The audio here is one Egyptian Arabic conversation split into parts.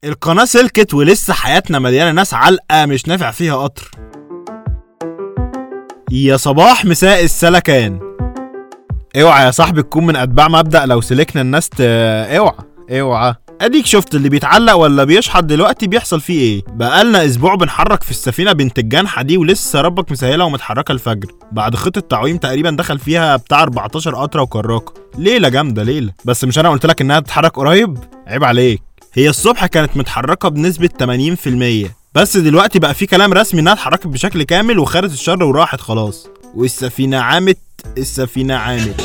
القناة سلكت ولسه حياتنا مليانة ناس علقة مش نافع فيها قطر يا صباح مساء السلكان اوعى يا صاحبي تكون من اتباع مبدأ لو سلكنا الناس ت... اوعى اوعى اديك شفت اللي بيتعلق ولا بيشحط دلوقتي بيحصل فيه ايه بقالنا اسبوع بنحرك في السفينه بنت الجنحه دي ولسه ربك مسهله ومتحركه الفجر بعد خطه تعويم تقريبا دخل فيها بتاع 14 قطره وكراكه ليله جامده ليله بس مش انا قلت لك انها تتحرك قريب عيب عليك هي الصبح كانت متحركه بنسبه 80% بس دلوقتي بقى في كلام رسمي انها اتحركت بشكل كامل وخارج الشر وراحت خلاص والسفينه عامت السفينه عامت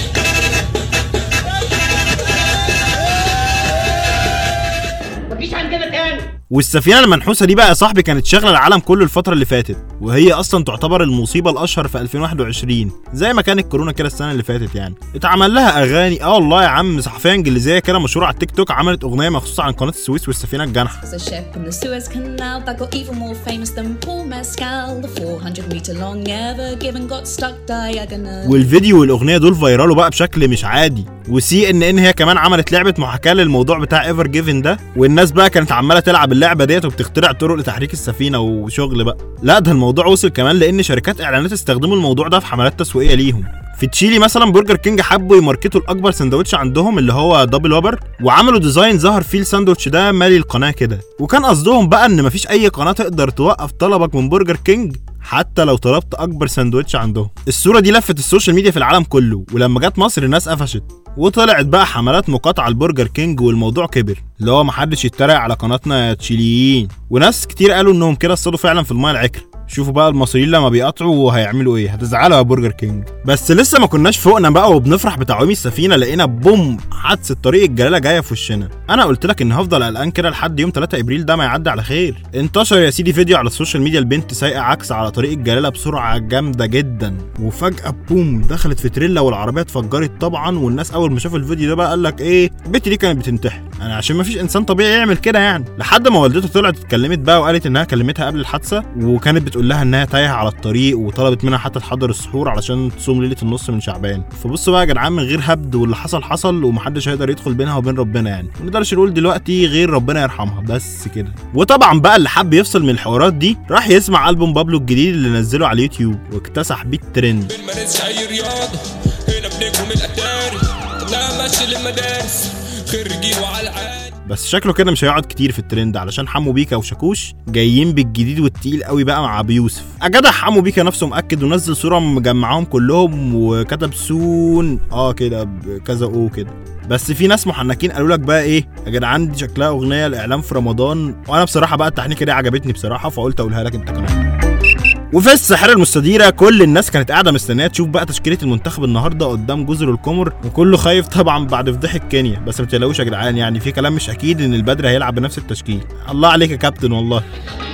مفيش عندنا تاني والسفينه المنحوسه دي بقى يا صاحبي كانت شاغله العالم كله الفتره اللي فاتت وهي اصلا تعتبر المصيبه الاشهر في 2021 زي ما كانت كورونا كده السنه اللي فاتت يعني اتعمل لها اغاني اه والله يا عم صحفيه انجليزيه كده مشهوره على التيك توك عملت اغنيه مخصوصه عن قناه السويس والسفينه الجنحه There's a ship in the Suez Canal that got even more famous than Paul Mescal. The 400 meter long ever given got stuck diagonal. والفيديو والاغنيه دول فيرالوا بقى بشكل مش عادي وسي ان ان هي كمان عملت لعبه محاكاه للموضوع بتاع ايفر جيفن ده والناس بقى كانت عماله تلعب اللعبه ديت وبتخترع طرق لتحريك السفينه وشغل بقى لا ده الموضوع وصل كمان لان شركات اعلانات استخدموا الموضوع ده في حملات تسويقيه ليهم في تشيلي مثلا برجر كينج حبوا يماركتوا الاكبر سندوتش عندهم اللي هو دبل وبر وعملوا ديزاين ظهر فيه الساندوتش ده مالي القناه كده وكان قصدهم بقى ان مفيش اي قناه تقدر توقف طلبك من برجر كينج حتى لو طلبت اكبر ساندوتش عندهم الصوره دي لفت السوشيال ميديا في العالم كله ولما جت مصر الناس قفشت وطلعت بقى حملات مقاطعه لبرجر كينج والموضوع كبر اللي هو محدش يتريق على قناتنا يا تشيليين وناس كتير قالوا انهم كده اصطادوا فعلا في المايه العكر شوفوا بقى المصريين لما بيقطعوا هيعملوا ايه هتزعلوا يا برجر كينج بس لسه ما كناش فوقنا بقى وبنفرح بتعويم السفينه لقينا بوم حادثه طريق الجلاله جايه في وشنا انا قلت لك ان هفضل قلقان كده لحد يوم 3 ابريل ده ما يعدي على خير انتشر يا سيدي فيديو على السوشيال ميديا البنت سايقه عكس على طريق الجلاله بسرعه جامده جدا وفجاه بوم دخلت في تريلا والعربيه اتفجرت طبعا والناس اول ما شافوا الفيديو ده بقى قال لك ايه البنت دي كانت بتنتحر انا عشان ما فيش انسان طبيعي يعمل كده يعني لحد ما والدته طلعت اتكلمت بقى وقالت انها كلمتها قبل الحادثه وكانت بتقول لها انها تايهه على الطريق وطلبت منها حتى تحضر السحور علشان تصوم ليله النص من شعبان فبصوا بقى يا جدعان من غير هبد واللي حصل حصل ومحدش هيقدر يدخل بينها وبين ربنا يعني ما نقدرش نقول دلوقتي غير ربنا يرحمها بس كده وطبعا بقى اللي حب يفصل من الحوارات دي راح يسمع البوم بابلو الجديد اللي نزله على اليوتيوب واكتسح بيه الترند بنمارسش اي رياضه هنا بنجم الاتاري طلعنا ماشي للمدارس خريجين وعلى العادي بس شكله كده مش هيقعد كتير في الترند علشان حمو بيكا وشاكوش جايين بالجديد والتقيل قوي بقى مع ابو يوسف اجدع حمو بيكا نفسه مأكد ونزل صوره مجمعاهم كلهم وكتب سون اه كده بكذا او كده بس في ناس محنكين قالوا لك بقى ايه يا جدعان دي شكلها اغنيه الاعلام في رمضان وانا بصراحه بقى التحنيكه دي عجبتني بصراحه فقلت اقولها لك انت كمان وفي الساحره المستديره كل الناس كانت قاعده مستنيه تشوف بقى تشكيله المنتخب النهارده قدام جزر القمر وكله خايف طبعا بعد فضيحه كينيا بس ما تقلقوش يا جدعان يعني في كلام مش اكيد ان البدر هيلعب بنفس التشكيل الله عليك يا كابتن والله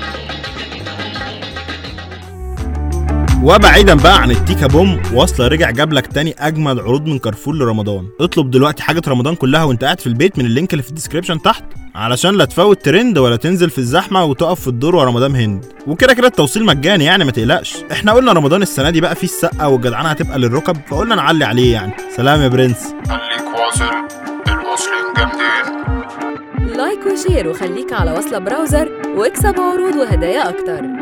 وبعيدا بقى عن التيكا بوم واصله رجع جاب لك تاني اجمل عروض من كارفور لرمضان اطلب دلوقتي حاجه رمضان كلها وانت قاعد في البيت من اللينك اللي في الديسكريبشن تحت علشان لا تفوت ترند ولا تنزل في الزحمه وتقف في الدور ورا مدام هند وكده كده التوصيل مجاني يعني ما تقلقش احنا قلنا رمضان السنه دي بقى فيه السقه والجدعنه هتبقى للركب فقلنا نعلي عليه يعني سلام يا برنس خليك واصل الواصلين جامدين لايك وشير وخليك على وصلة براوزر واكسب عروض وهدايا أكتر